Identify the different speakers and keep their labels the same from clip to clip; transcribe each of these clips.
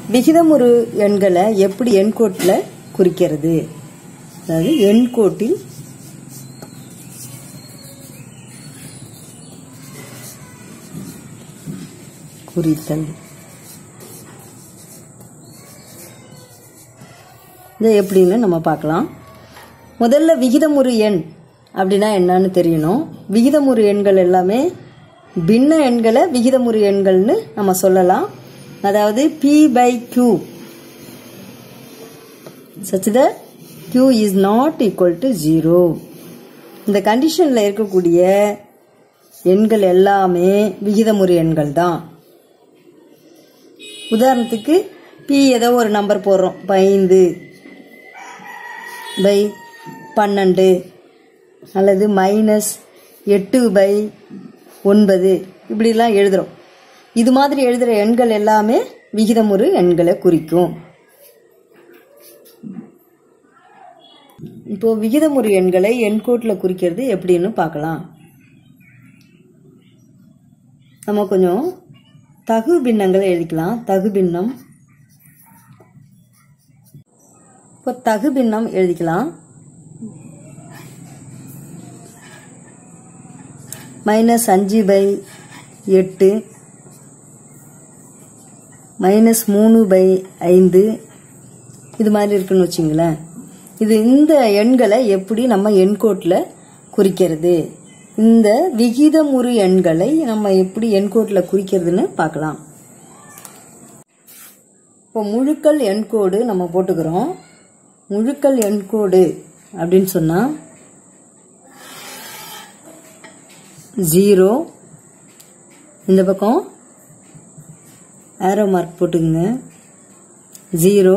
Speaker 1: விகிதமுறு எண்களை எப்படி எண்கோட்டில் குறிக்கிறது அதாவது எண்கோட்டில் குறித்தல் இது எப்படின்னு நம்ம பார்க்கலாம் முதல்ல விகிதமுறு எண் அப்படின்னா என்னன்னு தெரியணும் விகிதமுறு எண்கள் எல்லாமே பின்ன எண்களை விகிதமுறு எண்கள்னு நம்ம சொல்லலாம் அதாவது p by q such that q is not equal to 0 இந்த கண்டிஷனில் இருக்கக்கூடிய எண்கள் எல்லாமே விகிதமுறு எண்கள் தான் உதாரணத்துக்கு பி ஏதோ ஒரு நம்பர் போடுறோம் இப்போ ஐந்து பை பன்னெண்டு அல்லது மைனஸ் எட்டு பை ஒன்பது இப்படிலாம் எழுதுகிறோம் இது மாதிரி எழுதுகிற எண்கள் எல்லாமே விகிதமுறு எண்களை குறிக்கும் இப்போ விகிதமுறு எண்களை எண்கோட்டில் குறிக்கிறது எப்படின்னு பார்க்கலாம் நம்ம கொஞ்சம் தகு பின்னங்களை எழுதிக்கலாம் தகு பின்னம் இப்போ தகு பின்னம் எழுதிக்கலாம் மைனஸ் அஞ்சு பை எட்டு மைனஸ் மூணு பை ஐந்து இது மாதிரி இருக்குன்னு வச்சுங்களேன் இது இந்த எண்களை எப்படி நம்ம எண்கோட்டில் குறிக்கிறது இந்த விகிதமுறு எண்களை நம்ம எப்படி எண்கோட்டில் குறிக்கிறதுன்னு பார்க்கலாம் இப்போ முழுக்கள் எண்கோடு நம்ம போட்டுக்கிறோம் முழுக்கள் எண்கோடு அப்படின்னு சொன்னால் ஜீரோ இந்த பக்கம் ஆரோ மார்க் போட்டுக்குங்க ஜீரோ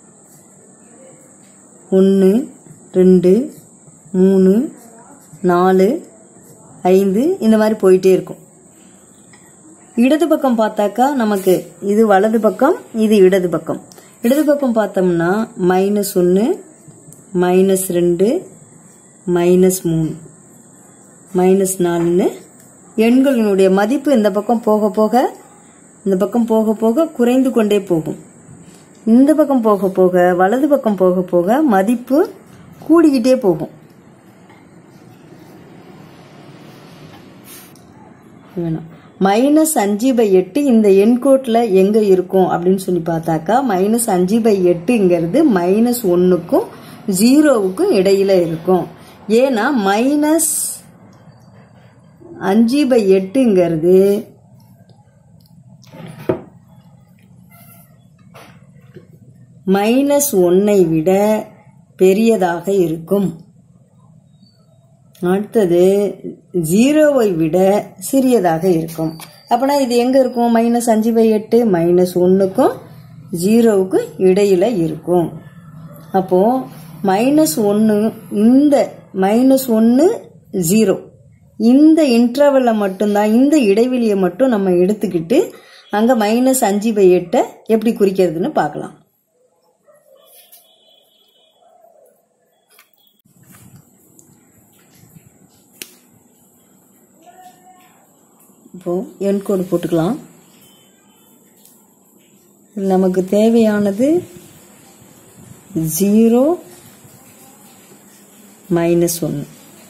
Speaker 1: ஒன்று ரெண்டு மூணு நாலு ஐந்து இந்த மாதிரி போயிட்டே இருக்கும் இடது பக்கம் பார்த்தாக்கா நமக்கு இது வலது பக்கம் இது இடது பக்கம் இடது பக்கம் பார்த்தோம்னா மைனஸ் ஒன்று மைனஸ் ரெண்டு மைனஸ் மூணு மைனஸ் நாலுன்னு எண்களினுடைய மதிப்பு இந்த பக்கம் போக போக இந்த பக்கம் போக போக குறைந்து கொண்டே போகும் இந்த பக்கம் போக போக வலது பக்கம் போக போக மதிப்பு கூடிக்கிட்டே போகும் வேணும் மைனஸ் அஞ்சு பை எட்டு இந்த எண்கோட்டில் எங்கே இருக்கும் அப்படின்னு சொல்லி பார்த்தாக்கா மைனஸ் அஞ்சு பை எட்டுங்கிறது மைனஸ் ஒன்றுக்கும் ஜீரோவுக்கும் இடையில இருக்கும் ஏன்னா மைனஸ் அஞ்சு பை எட்டுங்கிறது மைனஸ் ஒன்னை விட பெரியதாக இருக்கும் அடுத்தது ஜீரோவை விட சிறியதாக இருக்கும் அப்பனா இது எங்க இருக்கும் மைனஸ் அஞ்சு பை எட்டு மைனஸ் ஒன்றுக்கும் ஜீரோவுக்கும் இடையில இருக்கும் அப்போ மைனஸ் ஒன்று இந்த மைனஸ் ஒன்று ஜீரோ இந்த இன்டர்வல்ல மட்டும்தான் இந்த இடைவெளியை மட்டும் நம்ம எடுத்துக்கிட்டு அங்கே மைனஸ் அஞ்சு பை எட்டை எப்படி குறிக்கிறதுன்னு பார்க்கலாம் இப்போ எண் கோடு போட்டுக்கலாம் இதுல நமக்கு தேவையானது ஜீரோ மைனஸ் ஒன்று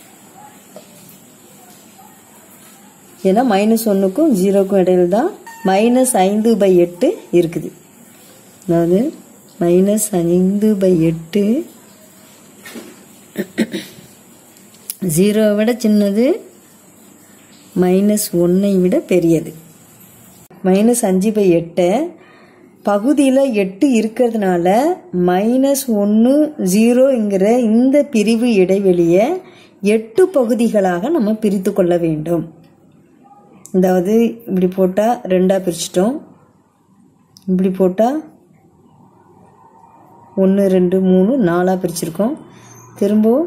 Speaker 1: ஏன்னா மைனஸ் ஒன்றுக்கும் ஜீரோக்கும் இடையில தான் மைனஸ் ஐந்து பை எட்டு இருக்குது அதாவது மைனஸ் ஐந்து பை எட்டு ஜீரோவை விட சின்னது மைனஸ் ஒன்னை விட பெரியது மைனஸ் அஞ்சு பை எட்டை பகுதியில் எட்டு இருக்கிறதுனால மைனஸ் ஒன்று ஜீரோங்கிற இந்த பிரிவு இடைவெளியை எட்டு பகுதிகளாக நம்ம பிரித்து கொள்ள வேண்டும் அதாவது இப்படி போட்டால் ரெண்டாக பிரிச்சிட்டோம் இப்படி போட்டால் ஒன்று ரெண்டு மூணு நாலாக பிரிச்சிருக்கோம் திரும்பவும்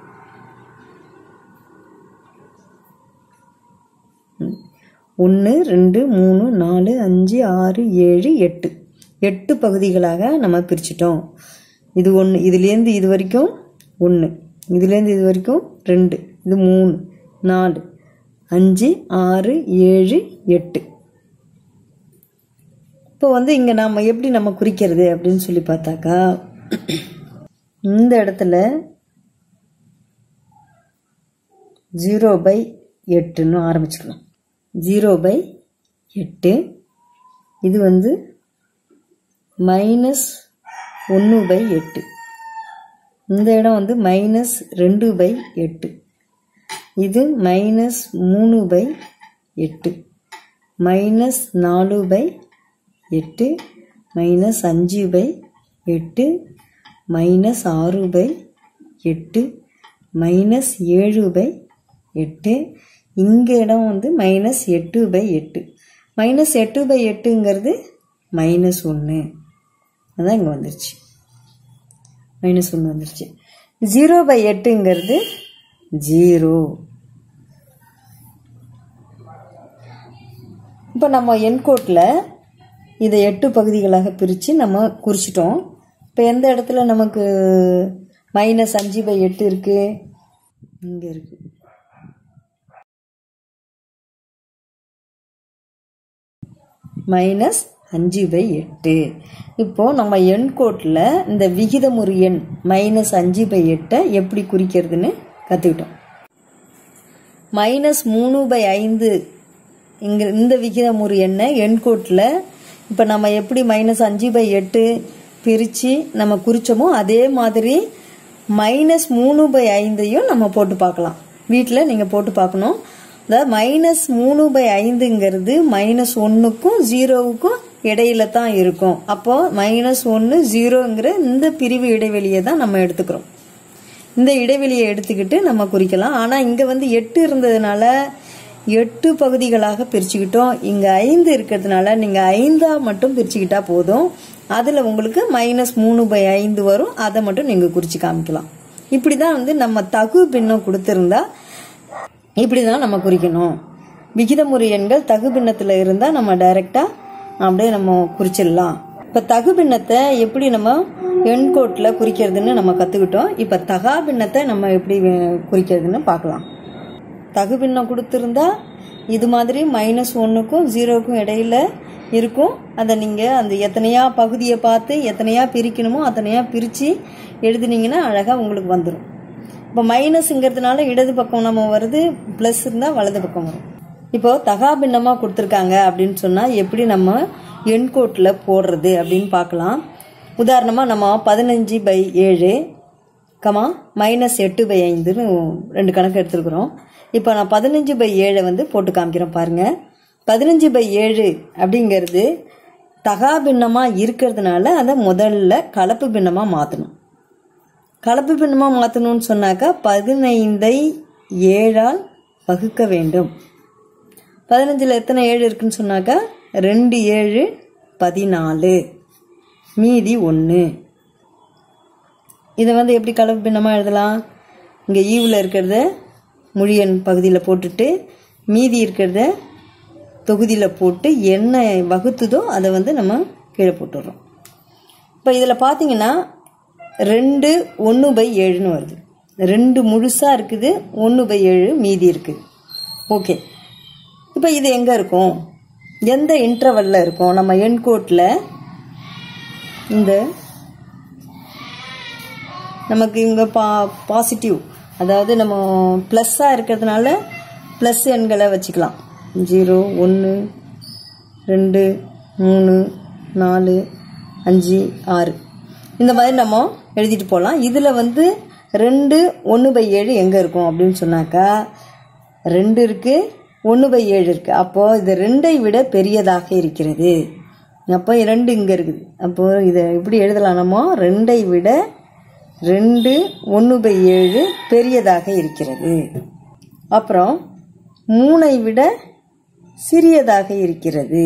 Speaker 1: ஒன்று ரெண்டு மூணு நாலு அஞ்சு ஆறு ஏழு எட்டு எட்டு பகுதிகளாக நம்ம பிரிச்சிட்டோம் இது ஒன்று இதுலேருந்து இது வரைக்கும் ஒன்று இதுலேருந்து இது வரைக்கும் ரெண்டு இது மூணு நாலு அஞ்சு ஆறு ஏழு எட்டு இப்போ வந்து இங்கே நாம் எப்படி நம்ம குறிக்கிறது அப்படின்னு சொல்லி பார்த்தாக்கா இந்த இடத்துல ஜீரோ பை எட்டுன்னு ஆரம்பிச்சுக்கலாம் ஜீரோ பை எட்டு இது வந்து மைனஸ் ஒன்று பை எட்டு இந்த இடம் வந்து மைனஸ் ரெண்டு பை எட்டு இது மைனஸ் மூணு பை எட்டு மைனஸ் நாலு பை எட்டு மைனஸ் அஞ்சு பை எட்டு மைனஸ் ஆறு பை எட்டு மைனஸ் ஏழு பை எட்டு இங்கே இடம் வந்து மைனஸ் எட்டு பை எட்டு மைனஸ் எட்டு பை எட்டுங்கிறது மைனஸ் ஒன்று அதான் இங்கே வந்துருச்சு மைனஸ் ஒன்று வந்துருச்சு ஜீரோ பை எட்டுங்கிறது ஜீரோ இப்போ நம்ம என்கோட்டில் இதை எட்டு பகுதிகளாக பிரித்து நம்ம குறிச்சிட்டோம் இப்போ எந்த இடத்துல நமக்கு மைனஸ் அஞ்சு பை எட்டு இருக்குது இங்கே இருக்குது மைனஸ் அஞ்சு பை எட்டு இப்போது நம்ம எண்கோட்டில் இந்த விகிதமுறு எண் மைனஸ் அஞ்சு பை எட்டை எப்படி குறிக்கிறதுன்னு கற்றுக்கிட்டோம் மைனஸ் மூணு பை ஐந்து இங்கே இந்த விகிதமுறு எண்ணை எண்கோட்டில் இப்போ நம்ம எப்படி மைனஸ் அஞ்சு பை எட்டு பிரித்து நம்ம குறித்தோமோ அதே மாதிரி மைனஸ் மூணு பை ஐந்தையும் நம்ம போட்டு பார்க்கலாம் வீட்டில் நீங்கள் போட்டு பார்க்கணும் அதாவது மைனஸ் மூணு பை ஐந்துங்கிறது மைனஸ் ஒன்றுக்கும் ஜீரோவுக்கும் இடையில தான் இருக்கும் அப்போ மைனஸ் ஒன்று ஜீரோங்கிற இந்த பிரிவு இடைவெளியை தான் நம்ம எடுத்துக்கிறோம் இந்த இடைவெளியை எடுத்துக்கிட்டு நம்ம குறிக்கலாம் ஆனால் இங்கே வந்து எட்டு இருந்ததுனால எட்டு பகுதிகளாக பிரிச்சுக்கிட்டோம் இங்கே ஐந்து இருக்கிறதுனால நீங்கள் ஐந்தாக மட்டும் பிரிச்சுக்கிட்டா போதும் அதில் உங்களுக்கு மைனஸ் மூணு பை ஐந்து வரும் அதை மட்டும் நீங்கள் குறித்து காமிக்கலாம் இப்படி தான் வந்து நம்ம தகு பின்னம் கொடுத்துருந்தா இப்படி தான் நம்ம குறிக்கணும் விகிதமுறை எண்கள் தகு பின்னத்தில் இருந்தால் நம்ம டைரெக்டாக அப்படியே நம்ம குறிச்சிடலாம் இப்போ தகு பின்னத்தை எப்படி நம்ம எண்கோட்டில் குறிக்கிறதுன்னு நம்ம கற்றுக்கிட்டோம் இப்போ தகா பின்னத்தை நம்ம எப்படி வே- குறிக்கிறதுன்னு பார்க்கலாம் தகு பின்னம் கொடுத்துருந்தா இது மாதிரி மைனஸ் ஒன்றுக்கும் ஜீரோவுக்கும் இடையில இருக்கும் அதை நீங்கள் அந்த எத்தனையா பகுதியை பார்த்து எத்தனையா பிரிக்கணுமோ அத்தனையா பிரித்து எழுதுனீங்கன்னா அழகாக உங்களுக்கு வந்துடும் இப்போ மைனஸுங்கிறதுனால இடது பக்கம் நம்ம வருது ப்ளஸ் இருந்தால் வலது பக்கம் வரும் இப்போ தகா பின்னமாக கொடுத்துருக்காங்க அப்படின்னு சொன்னால் எப்படி நம்ம எண்கோட்டில் போடுறது அப்படின்னு பார்க்கலாம் உதாரணமாக நம்ம பதினஞ்சு பை ஏழு கமா மைனஸ் எட்டு பை ஐந்துன்னு ரெண்டு கணக்கு எடுத்துருக்குறோம் இப்போ நான் பதினஞ்சு பை ஏழை வந்து போட்டு காமிக்கிறேன் பாருங்க பதினஞ்சு பை ஏழு அப்படிங்கிறது தகா பின்னமாக இருக்கிறதுனால அதை முதல்ல கலப்பு பின்னமாக மாற்றணும் கலப்பு பின்னமாக மாற்றணும்னு சொன்னாக்கா பதினைந்தை ஏழால் வகுக்க வேண்டும் பதினஞ்சில் எத்தனை ஏழு இருக்குன்னு சொன்னாக்கா ரெண்டு ஏழு பதினாலு மீதி ஒன்று இதை வந்து எப்படி கலப்பு பின்னமாக எழுதலாம் இங்கே ஈவில் இருக்கிறத மொழியன் பகுதியில் போட்டுட்டு மீதி இருக்கிறத தொகுதியில் போட்டு என்ன வகுத்துதோ அதை வந்து நம்ம கீழே போட்டுடுறோம் இப்போ இதில் பார்த்தீங்கன்னா ரெண்டு ஒன்று பை ஏழுன்னு வருது ரெண்டு முழுசாக இருக்குது ஒன்று பை ஏழு மீதி இருக்குது ஓகே இப்போ இது எங்கே இருக்கும் எந்த இன்டர்வலில் இருக்கும் நம்ம எண்கோட்டில் இந்த நமக்கு இங்கே பா பாசிட்டிவ் அதாவது நம்ம ப்ளஸ்ஸாக இருக்கிறதுனால ப்ளஸ் எண்களை வச்சுக்கலாம் ஜீரோ ஒன்று ரெண்டு மூணு நாலு அஞ்சு ஆறு இந்த மாதிரி நம்ம எழுதிட்டு போகலாம் இதில் வந்து ரெண்டு ஒன்று பை ஏழு எங்கே இருக்கும் அப்படின்னு சொன்னாக்கா ரெண்டு இருக்குது ஒன்று பை ஏழு இருக்குது அப்போது இது ரெண்டை விட பெரியதாக இருக்கிறது அப்போ ரெண்டு இங்கே இருக்குது அப்போது இதை எப்படி எழுதலாம் நம்ம ரெண்டை விட ரெண்டு ஒன்று பை ஏழு பெரியதாக இருக்கிறது அப்புறம் மூணை விட சிறியதாக இருக்கிறது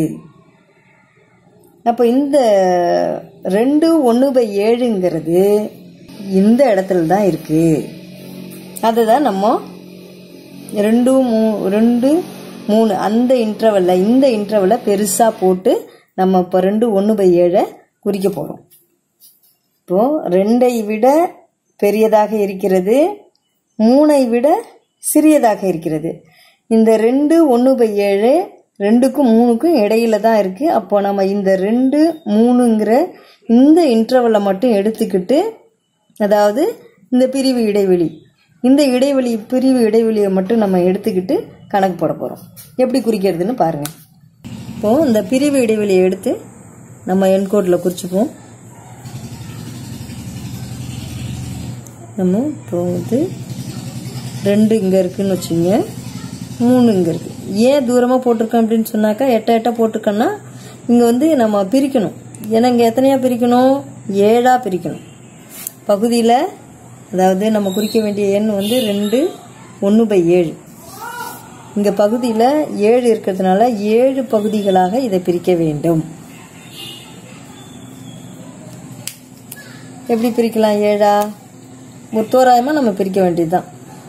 Speaker 1: அப்போ இந்த ரெண்டு ஒன்று பை ஏழுங்கிறது இந்த இடத்துல தான் இருக்கு அதை தான் நம்ம ரெண்டு மூ ரெண்டு மூணு அந்த இன்டர்வல்ல இந்த இன்டர்வல்ல பெருசாக போட்டு நம்ம இப்போ ரெண்டு ஒன்று பை ஏழை குறிக்க போகிறோம் இப்போ ரெண்டை விட பெரியதாக இருக்கிறது மூணை விட சிறியதாக இருக்கிறது இந்த ரெண்டு ஒன்று பை ஏழு ரெண்டுக்கும் மூணுக்கும் இடையில தான் இருக்கு அப்போ நம்ம இந்த ரெண்டு மூணுங்கிற இந்த இன்டர்வலை மட்டும் எடுத்துக்கிட்டு அதாவது இந்த பிரிவு இடைவெளி இந்த இடைவெளி பிரிவு இடைவெளியை மட்டும் நம்ம எடுத்துக்கிட்டு கணக்கு போட போகிறோம் எப்படி குறிக்கிறதுன்னு பாருங்கள் இப்போது இந்த பிரிவு இடைவெளியை எடுத்து நம்ம என்கோடில் குறிச்சுப்போம் நம்ம இப்போ வந்து ரெண்டு இங்கே இருக்குன்னு வச்சுங்க மூணு இங்கே இருக்குது ஏன் தூரமாக போட்டிருக்கோம் அப்படின்னு சொன்னாக்கா எட்ட எட்ட போட்டிருக்கோன்னா இங்கே வந்து நம்ம பிரிக்கணும் ஏன்னா இங்கே எத்தனையா பிரிக்கணும் ஏழாக பிரிக்கணும் பகுதியில் அதாவது நம்ம குறிக்க வேண்டிய எண் வந்து ரெண்டு ஒன்று பை ஏழு இங்கே பகுதியில் ஏழு இருக்கிறதுனால ஏழு பகுதிகளாக இதை பிரிக்க வேண்டும் எப்படி பிரிக்கலாம் ஏழா ஒரு தோராயமாக நம்ம பிரிக்க வேண்டியதுதான்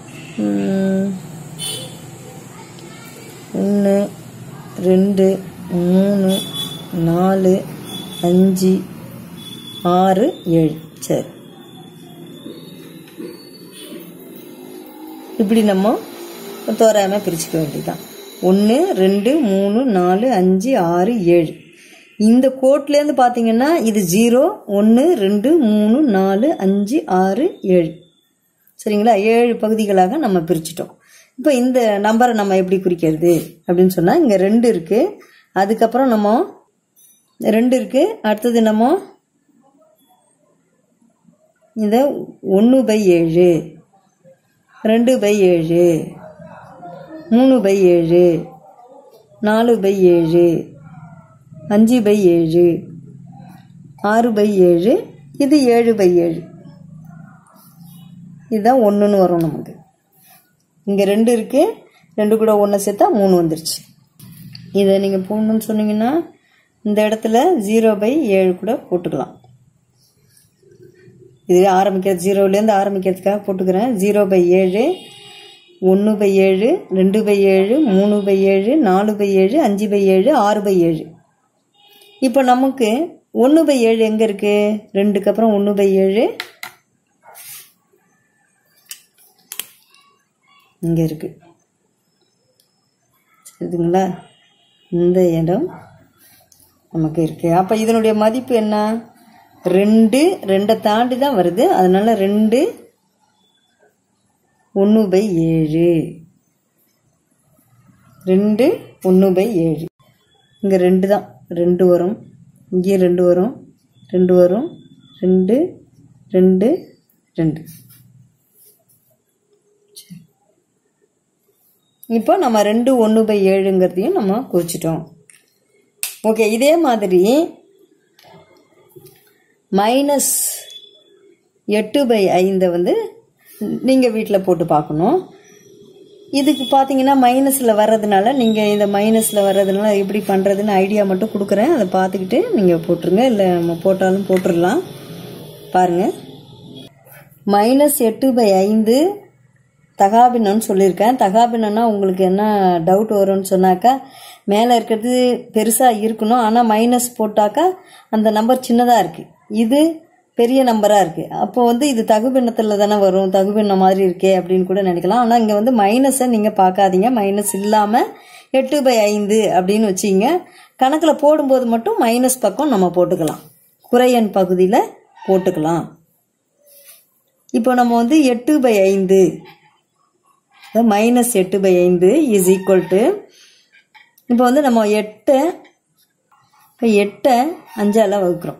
Speaker 1: ஒன்று ரெண்டு மூணு நாலு அஞ்சு ஆறு ஏழு சரி இப்படி நம்ம தோராயமாக பிரிச்சுக்க வேண்டியதுதான் ஒன்று ரெண்டு மூணு நாலு அஞ்சு ஆறு ஏழு இந்த கோட்லேருந்து பார்த்தீங்கன்னா இது ஜீரோ ஒன்று ரெண்டு மூணு நாலு அஞ்சு ஆறு ஏழு சரிங்களா ஏழு பகுதிகளாக நம்ம பிரிச்சிட்டோம் இப்போ இந்த நம்பரை நம்ம எப்படி குறிக்கிறது அப்படின்னு சொன்னால் இங்கே ரெண்டு இருக்குது அதுக்கப்புறம் நம்ம ரெண்டு இருக்குது அடுத்தது நம்ம இந்த ஒன்று பை ஏழு ரெண்டு பை ஏழு மூணு பை ஏழு நாலு பை ஏழு அஞ்சு பை ஏழு ஆறு பை ஏழு இது ஏழு பை ஏழு இதுதான் ஒன்றுன்னு வரும் நமக்கு இங்கே ரெண்டு இருக்குது ரெண்டு கூட ஒன்று சேர்த்தா மூணு வந்துருச்சு இதை நீங்கள் போடணும்னு சொன்னீங்கன்னா இந்த இடத்துல ஜீரோ பை ஏழு கூட போட்டுக்கலாம் இது ஆரம்பிக்கிறது ஜீரோலேருந்து ஆரம்பிக்கிறதுக்காக போட்டுக்கிறேன் ஜீரோ பை ஏழு ஒன்று பை ஏழு ரெண்டு பை ஏழு மூணு பை ஏழு நாலு பை ஏழு அஞ்சு பை ஏழு ஆறு பை ஏழு இப்போ நமக்கு ஒன்று பை ஏழு எங்கே இருக்குது ரெண்டுக்கு அப்புறம் ஒன்று பை ஏழு இங்கே இருக்கு சரிங்களா இந்த இடம் நமக்கு இருக்கு அப்போ இதனுடைய மதிப்பு என்ன ரெண்டு ரெண்டை தாண்டி தான் வருது அதனால ரெண்டு ஒன்று பை ஏழு ரெண்டு ஒன்று பை ஏழு இங்கே ரெண்டு தான் ரெண்டு வரும் இங்கேயும் ரெண்டு வரும் ரெண்டு வரும் ரெண்டு ரெண்டு ரெண்டு சரி. இப்போ நம்ம ரெண்டு ஒன்று பை ஏழுங்கிறதையும் நம்ம குறிச்சிட்டோம் ஓகே இதே மாதிரி மைனஸ் எட்டு பை ஐந்தை வந்து நீங்கள் வீட்டில் போட்டு பார்க்கணும் இதுக்கு பார்த்தீங்கன்னா மைனஸில் வர்றதுனால நீங்கள் இந்த மைனஸில் வர்றதுனால எப்படி பண்ணுறதுன்னு ஐடியா மட்டும் கொடுக்குறேன் அதை பார்த்துக்கிட்டு நீங்கள் போட்டுருங்க இல்லை நம்ம போட்டாலும் போட்டுடலாம் பாருங்கள் மைனஸ் எட்டு பை ஐந்து தகாபின்னம்னு சொல்லியிருக்கேன் தகாபின்னம்னா உங்களுக்கு என்ன டவுட் வரும்னு சொன்னாக்கா மேலே இருக்கிறது பெருசாக இருக்கணும் ஆனால் மைனஸ் போட்டாக்கா அந்த நம்பர் சின்னதாக இருக்குது இது பெரிய நம்பராக இருக்குது அப்போ வந்து இது தகுபின்னத்தில் தானே வரும் தகுபின்னம் மாதிரி இருக்கே அப்படின்னு கூட நினைக்கலாம் ஆனால் இங்கே வந்து மைனஸை நீங்கள் பார்க்காதீங்க மைனஸ் இல்லாமல் எட்டு பை ஐந்து அப்படின்னு வச்சிங்க கணக்கில் போடும்போது மட்டும் மைனஸ் பக்கம் நம்ம போட்டுக்கலாம் குறையன் பகுதியில் போட்டுக்கலாம் இப்போ நம்ம வந்து எட்டு பை ஐந்து மைனஸ் எட்டு பை ஐந்து இஸ் ஈக்குவல் டு இப்போ வந்து நம்ம எட்டை இப்போ எட்டை அஞ்சால் வகுக்கிறோம்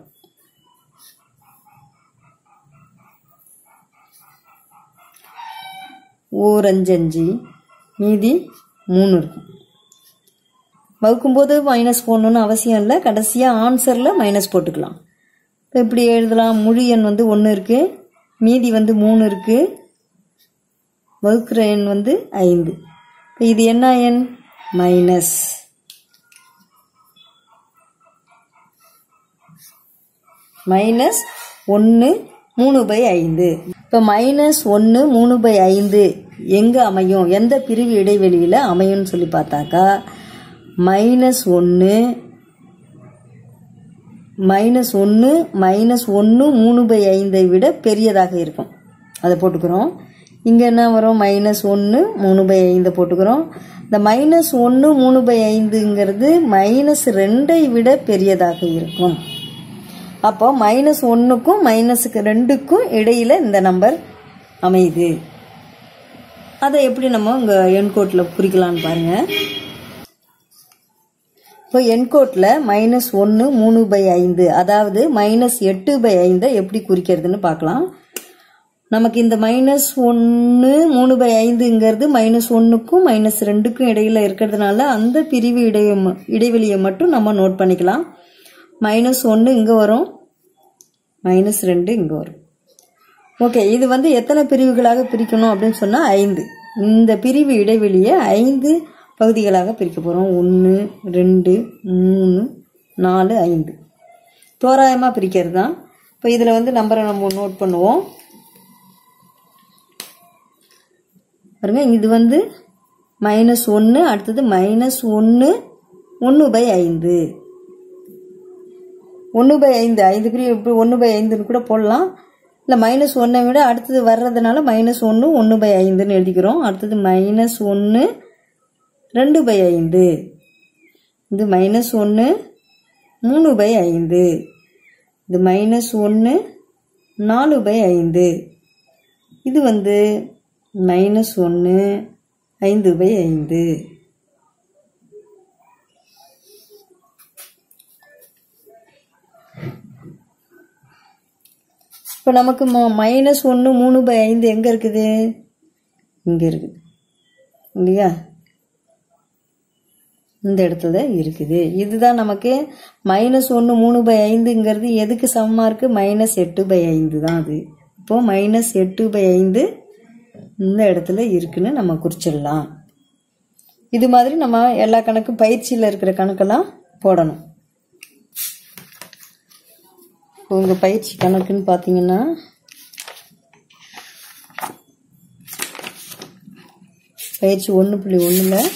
Speaker 1: ஓர் அஞ்சு அஞ்சு மீதி மூணு இருக்கும் வகுக்கும்போது மைனஸ் போடணும்னு அவசியம் இல்லை கடைசியாக ஆன்சரில் மைனஸ் போட்டுக்கலாம் இப்போ இப்படி எழுதலாம் முழு எண் வந்து ஒன்று இருக்குது மீதி வந்து மூணு இருக்குது வகுக்கிற எண் வந்து ஐந்து இப்போ இது என்ன எண் மைனஸ் மைனஸ் ஒன்று மூணு பை ஐந்து இப்போ மைனஸ் ஒன்று மூணு பை ஐந்து எங்கே அமையும் எந்த பிரிவு இடைவெளியில் அமையும்னு சொல்லி பார்த்தாக்கா மைனஸ் ஒன்று மைனஸ் ஒன்று மைனஸ் ஒன்று மூணு பை ஐந்தை விட பெரியதாக இருக்கும் அதை போட்டுக்கிறோம் இங்கே என்ன வரும் மைனஸ் ஒன்று மூணு பை ஐந்தை போட்டுக்கிறோம் இந்த மைனஸ் ஒன்று மூணு பை ஐந்துங்கிறது மைனஸ் ரெண்டை விட பெரியதாக இருக்கும் அப்போ மைனஸ் ஒன்றுக்கும் மைனஸுக்கு ரெண்டுக்கும் இடையில இந்த நம்பர் அமையுது அதை எப்படி நம்ம இங்கே என்கோட்டில் குறிக்கலாம்னு பாருங்கள் இப்போ என்கோட்டில் மைனஸ் ஒன்று மூணு பை ஐந்து அதாவது மைனஸ் எட்டு பை ஐந்தை எப்படி குறிக்கிறதுன்னு பார்க்கலாம் நமக்கு இந்த மைனஸ் ஒன்று மூணு பை ஐந்துங்கிறது மைனஸ் ஒன்றுக்கும் மைனஸ் ரெண்டுக்கும் இடையில இருக்கிறதுனால அந்த பிரிவு இடைய இடைவெளியை மட்டும் நம்ம நோட் பண்ணிக்கலாம் மைனஸ் ஒன்று இங்கே வரும் மைனஸ் ரெண்டு இங்கே வரும் ஓகே இது வந்து எத்தனை பிரிவுகளாக பிரிக்கணும் அப்படின்னு சொன்னால் ஐந்து இந்த பிரிவு இடைவெளியை ஐந்து பகுதிகளாக பிரிக்க போகிறோம் ஒன்று ரெண்டு மூணு நாலு ஐந்து தோராயமாக பிரிக்கிறது தான் இப்போ இதில் வந்து நம்பரை நம்ம நோட் பண்ணுவோம் பாருங்க இது வந்து மைனஸ் ஒன்று அடுத்தது மைனஸ் ஒன்று ஒன்று பை ஐந்து ஒன்று பை ஐந்து ஐந்து பிரிவு இப்படி ஒன்று பை ஐந்துன்னு கூட போடலாம் இல்லை மைனஸ் ஒன்றை விட அடுத்தது வர்றதுனால மைனஸ் ஒன்று ஒன்று பை ஐந்துன்னு எழுதிக்கிறோம் அடுத்தது மைனஸ் ஒன்று ரெண்டு பை ஐந்து இது மைனஸ் ஒன்று மூணு பை ஐந்து இது மைனஸ் ஒன்று நாலு பை ஐந்து இது வந்து மைனஸ் ஒன்று ஐந்து பை ஐந்து இப்போ நமக்கு மைனஸ் ஒன்று மூணு பை ஐந்து எங்கே இருக்குது இங்கே இருக்குது இல்லையா இந்த இடத்துல இருக்குது இதுதான் நமக்கு மைனஸ் ஒன்று மூணு பை ஐந்துங்கிறது எதுக்கு சமமாக இருக்குது மைனஸ் எட்டு பை ஐந்து தான் அது இப்போ மைனஸ் எட்டு பை ஐந்து இந்த இடத்துல இருக்குன்னு நம்ம குறிச்சிடலாம் இது மாதிரி நம்ம எல்லா கணக்கும் பயிற்சியில் இருக்கிற கணக்கெல்லாம் போடணும் இப்போ உங்கள் பயிற்சி கணக்குன்னு பார்த்தீங்கன்னா பயிற்சி ஒன்று புள்ளி ஒன்றில்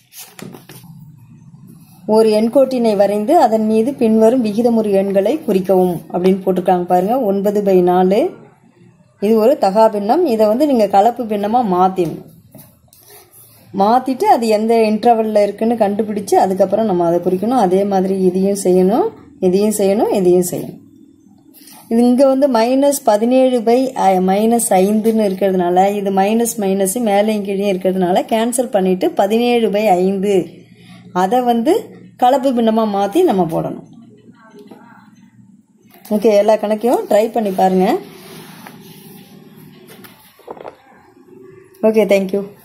Speaker 1: ஒரு எண்கோட்டினை வரைந்து அதன் மீது பின்வரும் விகிதமுறு எண்களை குறிக்கவும் அப்படின்னு போட்டிருக்காங்க பாருங்க ஒன்பது பை நாலு இது ஒரு தகா பின்னம் இதை வந்து நீங்கள் கலப்பு பின்னமாக மாற்றிடணும் மாற்றிட்டு அது எந்த இன்டர்வலில் இருக்குன்னு கண்டுபிடிச்சு அதுக்கப்புறம் நம்ம அதை குறிக்கணும் அதே மாதிரி இதையும் செய்யணும் இதையும் செய்யணும் இதையும் செய்யணும் இது இங்கே வந்து மைனஸ் பதினேழு பை மைனஸ் ஐந்துன்னு இருக்கிறதுனால இது மைனஸ் மைனஸ் மேலேயும் கீழே இருக்கிறதுனால கேன்சல் பண்ணிவிட்டு பதினேழு பை ஐந்து அதை வந்து கலப்பு பின்னமாக மாற்றி நம்ம போடணும் ஓகே எல்லா கணக்கையும் ட்ரை பண்ணி பாருங்கள் ஓகே தேங்க்யூ